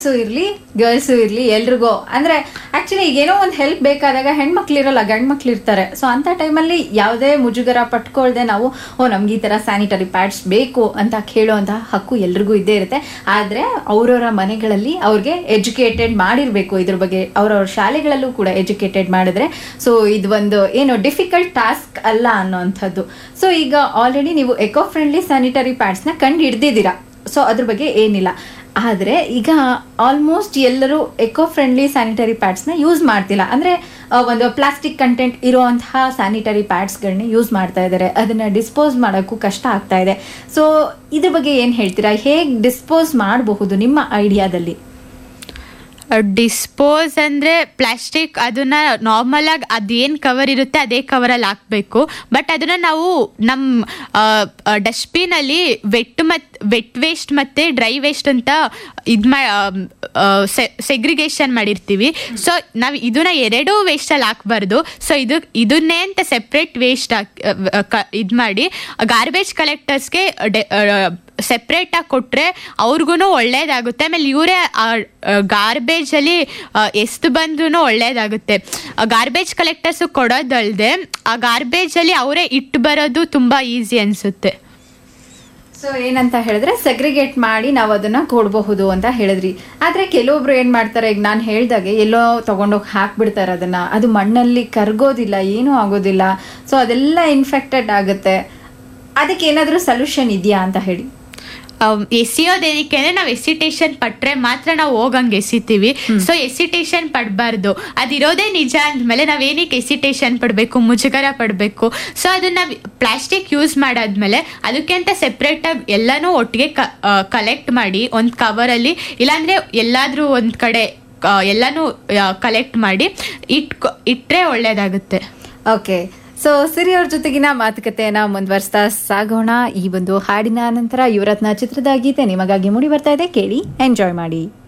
boys ಇರ್ಲಿ girls ಇರ್ಲಿ ಎಲ್ರಿಗೂ ಅಂದ್ರೆ ಆಕ್ಚುಲಿ ಏನೋ ಒಂದು ಹೆಲ್ಪ್ ಬೇಕಾದಾಗ ಹೆಣ್ಮಕ್ಳು ಇರಲ್ಲ ಗಂಡ್ ಮಕ್ಳು ಇರ್ತಾರೆ ಸೊ ಅಂತ ಟೈಮಲ್ಲಿ ಯಾವುದೇ ಮುಜುಗರ ಪಟ್ಕೊಳ್ದೆ ನಾವು ಓ ನಮ್ಗೆ ಈ ತರ ಸ್ಯಾನಿಟರಿ ಪ್ಯಾಡ್ಸ್ ಬೇಕು ಅಂತ ಕೇಳುವಂತ ಹಕ್ಕು ಎಲ್ರಿಗೂ ಇದ್ದೇ ಇರುತ್ತೆ ಆದ್ರೆ ಅವ್ರವ್ರ ಮನೆಗಳಲ್ಲಿ ಅವ್ರಿಗೆ ಎಜುಕೇಟೆಡ್ ಮಾಡಿರ್ಬೇಕು ಇದ್ರ ಬಗ್ಗೆ ಅವ್ರವ್ರ ಶಾಲೆಗಳಲ್ಲೂ ಕೂಡ ಎಜುಕೇಟೆಡ್ ಮಾಡಿದ್ರೆ ಸೊ ಇದು ಒಂದು ಏನು ಡಿಫಿಕಲ್ಟ್ ಟಾಸ್ಕ್ ಅಲ್ಲ ಅನ್ನೋಂಥದ್ದು ಸೊ ಈಗ ಆಲ್ರೆಡಿ ನೀವು ಎಕೋ ಫ್ರೆಂಡ್ಲಿ ಸ್ಯಾನಿಟರಿ ಪ್ಯಾಡ್ಸ್ನ ಕಂಡು ಹಿಡ್ದಿದ್ದೀರಾ ಸೊ ಅದ್ರ ಬಗ್ಗೆ ಏನಿಲ್ಲ ಆದರೆ ಈಗ ಆಲ್ಮೋಸ್ಟ್ ಎಲ್ಲರೂ ಎಕೋ ಫ್ರೆಂಡ್ಲಿ ಸ್ಯಾನಿಟರಿ ಪ್ಯಾಡ್ಸ್ನ ಯೂಸ್ ಮಾಡ್ತಿಲ್ಲ ಅಂದರೆ ಒಂದು ಪ್ಲಾಸ್ಟಿಕ್ ಕಂಟೆಂಟ್ ಇರುವಂತಹ ಸ್ಯಾನಿಟರಿ ಪ್ಯಾಡ್ಸ್ಗಳನ್ನ ಯೂಸ್ ಮಾಡ್ತಾ ಇದ್ದಾರೆ ಅದನ್ನು ಡಿಸ್ಪೋಸ್ ಮಾಡೋಕ್ಕೂ ಕಷ್ಟ ಆಗ್ತಾ ಇದೆ ಸೊ ಇದ್ರ ಬಗ್ಗೆ ಏನು ಹೇಳ್ತೀರಾ ಹೇಗೆ ಡಿಸ್ಪೋಸ್ ಮಾಡಬಹುದು ನಿಮ್ಮ ಐಡಿಯಾದಲ್ಲಿ ಡಿಸ್ಪೋಸ್ ಅಂದರೆ ಪ್ಲಾಸ್ಟಿಕ್ ಅದನ್ನ ನಾರ್ಮಲ್ ಆಗಿ ಅದೇನು ಕವರ್ ಇರುತ್ತೆ ಅದೇ ಕವರಲ್ಲಿ ಹಾಕಬೇಕು ಬಟ್ ಅದನ್ನ ನಾವು ನಮ್ಮ ಡಸ್ಟ್ಬಿನಲ್ಲಿ ವೆಟ್ ಮತ್ ವೆಟ್ ವೇಸ್ಟ್ ಮತ್ತು ಡ್ರೈ ವೇಸ್ಟ್ ಅಂತ ಇದು ಮಾ ಸೆಗ್ರಿಗೇಷನ್ ಮಾಡಿರ್ತೀವಿ ಸೊ ನಾವು ಇದನ್ನ ಎರಡೂ ವೇಸ್ಟಲ್ಲಿ ಹಾಕ್ಬಾರ್ದು ಸೊ ಇದು ಇದನ್ನೇ ಅಂತ ಸೆಪ್ರೇಟ್ ವೇಸ್ಟ್ ಹಾಕಿ ಇದು ಮಾಡಿ ಗಾರ್ಬೇಜ್ ಕಲೆಕ್ಟರ್ಸ್ಗೆ ಸೆಪ್ರೇಟಾಗಿ ಕೊಟ್ಟರೆ ಅವ್ರಿಗೂ ಒಳ್ಳೇದಾಗುತ್ತೆ ಆಮೇಲೆ ಇವರೇ ಗಾರ್ಬೇಜಲ್ಲಿ ಎಷ್ಟು ಬಂದ್ರೂ ಒಳ್ಳೇದಾಗುತ್ತೆ ಗಾರ್ಬೇಜ್ ಕಲೆಕ್ಟರ್ಸು ಕೊಡೋದಲ್ಲದೆ ಆ ಗಾರ್ಬೇಜಲ್ಲಿ ಅವರೇ ಇಟ್ಟು ಬರೋದು ತುಂಬ ಈಸಿ ಅನಿಸುತ್ತೆ ಸೊ ಏನಂತ ಹೇಳಿದ್ರೆ ಸೆಗ್ರಿಗೇಟ್ ಮಾಡಿ ನಾವು ಅದನ್ನ ಕೊಡಬಹುದು ಅಂತ ಹೇಳಿದ್ರಿ ಆದ್ರೆ ಕೆಲವೊಬ್ರು ಏನ್ ಮಾಡ್ತಾರೆ ಈಗ ನಾನು ಹೇಳ್ದಾಗೆ ಎಲ್ಲೋ ತಗೊಂಡೋಗಿ ಹಾಕ್ಬಿಡ್ತಾರೆ ಅದನ್ನ ಅದು ಮಣ್ಣಲ್ಲಿ ಕರ್ಗೋದಿಲ್ಲ ಏನೂ ಆಗೋದಿಲ್ಲ ಸೊ ಅದೆಲ್ಲ ಇನ್ಫೆಕ್ಟೆಡ್ ಆಗುತ್ತೆ ಅದಕ್ಕೆ ಏನಾದರೂ ಸೊಲ್ಯೂಷನ್ ಇದೆಯಾ ಅಂತ ಹೇಳಿ ಎಸಿಯೋದೇನಕ್ಕೆ ಅಂದ್ರೆ ನಾವು ಎಸಿಟೇಷನ್ ಪಟ್ರೆ ಮಾತ್ರ ನಾವು ಹೋಗಂಗೆ ಎಸಿತೀವಿ ಸೊ ಎಸಿಟೇಷನ್ ಪಡಬಾರ್ದು ಅದಿರೋದೇ ನಿಜ ಅಂದಮೇಲೆ ನಾವೇನಕ್ಕೆ ಎಸಿಟೇಷನ್ ಪಡಬೇಕು ಮುಜುಗರ ಪಡಬೇಕು ಸೊ ಅದನ್ನ ಪ್ಲಾಸ್ಟಿಕ್ ಯೂಸ್ ಮಾಡಾದ್ಮೇಲೆ ಅದಕ್ಕೆ ಅಂತ ಸೆಪ್ರೇಟಾಗಿ ಎಲ್ಲನೂ ಒಟ್ಟಿಗೆ ಕಲೆಕ್ಟ್ ಮಾಡಿ ಒಂದು ಕವರಲ್ಲಿ ಇಲ್ಲಾಂದ್ರೆ ಎಲ್ಲಾದ್ರೂ ಒಂದು ಕಡೆ ಎಲ್ಲನೂ ಕಲೆಕ್ಟ್ ಮಾಡಿ ಇಟ್ಕೊ ಇಟ್ಟರೆ ಒಳ್ಳೇದಾಗುತ್ತೆ ಓಕೆ ಸೊ ಸಿರಿ ಅವ್ರ ಜೊತೆಗಿನ ಮಾತುಕತೆಯನ್ನ ಮುಂದುವರಿಸ್ತಾ ಸಾಗೋಣ ಈ ಒಂದು ಹಾಡಿನ ನಂತರ ಯುವರತ್ನ ಚಿತ್ರದ ಗೀತೆ ನಿಮಗಾಗಿ ಮೂಡಿ ಬರ್ತಾ ಇದೆ ಕೇಳಿ ಎಂಜಾಯ್ ಮಾಡಿ